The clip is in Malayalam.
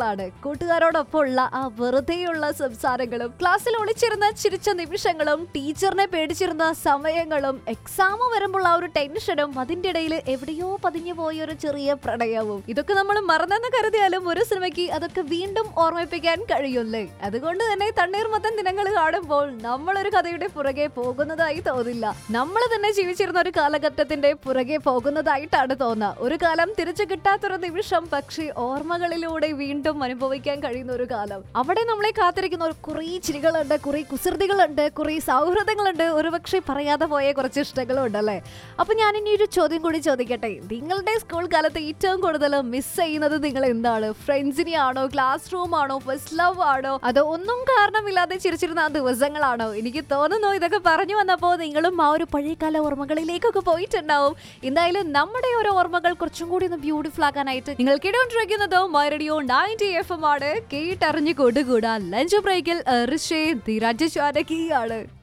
ഓർമ്മകളാണ് കൂട്ടുകാരോടൊപ്പം ഉള്ള ആ വെറുതെയുള്ള സംസാരങ്ങളും ക്ലാസ്സിൽ ഒളിച്ചിരുന്ന ചിരിച്ച നിമിഷങ്ങളും ടീച്ചറിനെ പേടിച്ചിരുന്ന സമയങ്ങളും എക്സാം വരുമ്പോൾ ആ ഒരു ടെൻഷനും അതിന്റെ ഇടയിൽ എവിടെയോ പതിഞ്ഞു പോയ ഒരു ചെറിയ പ്രണയവും ഇതൊക്കെ നമ്മൾ മറന്നെന്ന് കരുതിയാലും ഒരു സിനിമയ്ക്ക് അതൊക്കെ വീണ്ടും ഓർമ്മിപ്പിക്കാൻ കഴിയുമല്ലേ അതുകൊണ്ട് തന്നെ തണ്ണീർമത്തൻ ദിനങ്ങൾ കാണുമ്പോൾ നമ്മളൊരു കഥയുടെ പുറകെ പോകുന്നതായി തോന്നില്ല നമ്മൾ തന്നെ ജീവിച്ചിരുന്ന ഒരു കാലഘട്ടത്തിന്റെ പുറകെ പോകുന്നതായിട്ടാണ് തോന്നുക ഒരു കാലം തിരിച്ചു കിട്ടാത്തൊരു നിമിഷം പക്ഷേ ഓർമ്മകളിലൂടെ വീണ്ടും അനുഭവിക്കാൻ കഴിയുന്ന ഒരു കാലം അവിടെ നമ്മളെ കാത്തിരിക്കുന്ന ഒരു കുറേ ചിരികളുണ്ട് കുറേ കുസൃതികളുണ്ട് കുറേ സൗഹൃദങ്ങളുണ്ട് ഒരുപക്ഷെ പറയാതെ പോയ കുറച്ച് ഇഷ്ടങ്ങളും ഉണ്ടല്ലേ അപ്പൊ ഞാൻ ഇനി ഒരു ചോദ്യം കൂടി ചോദിക്കട്ടെ നിങ്ങളുടെ സ്കൂൾ കാലത്ത് ഏറ്റവും കൂടുതൽ മിസ് ചെയ്യുന്നത് നിങ്ങൾ എന്താണ് ഫ്രണ്ട്സിനെ ആണോ ക്ലാസ് റൂം ആണോ ഫസ്റ്റ് ലവ് ആണോ അതോ ഒന്നും കാരണമില്ലാതെ ചിരിച്ചിരുന്ന ആ ദിവസങ്ങളാണോ എനിക്ക് തോന്നുന്നു ഇതൊക്കെ പറഞ്ഞു വന്നപ്പോൾ നിങ്ങളും ആ ഒരു പഴയകാല ഓർമ്മകളിലേക്കൊക്കെ പോയിട്ടുണ്ടാവും എന്തായാലും നമ്മുടെ ഓരോ ഓർമ്മകൾ കുറച്ചും കൂടി ഒന്ന് ബ്യൂട്ടിഫുൾ ആക്കാനായിട്ട് നിങ്ങൾ കേട്ടോണ്ടിരിക്കുന്നത് മൈറഡിയോ നയൻറ്റി എഫ് എം ആണ് കേട്ടറിഞ്ഞു കൊടുകൂടാ ലഞ്ച് ബ്രേക്കിൽ ഋഷേ ധീരാജ് ആണ്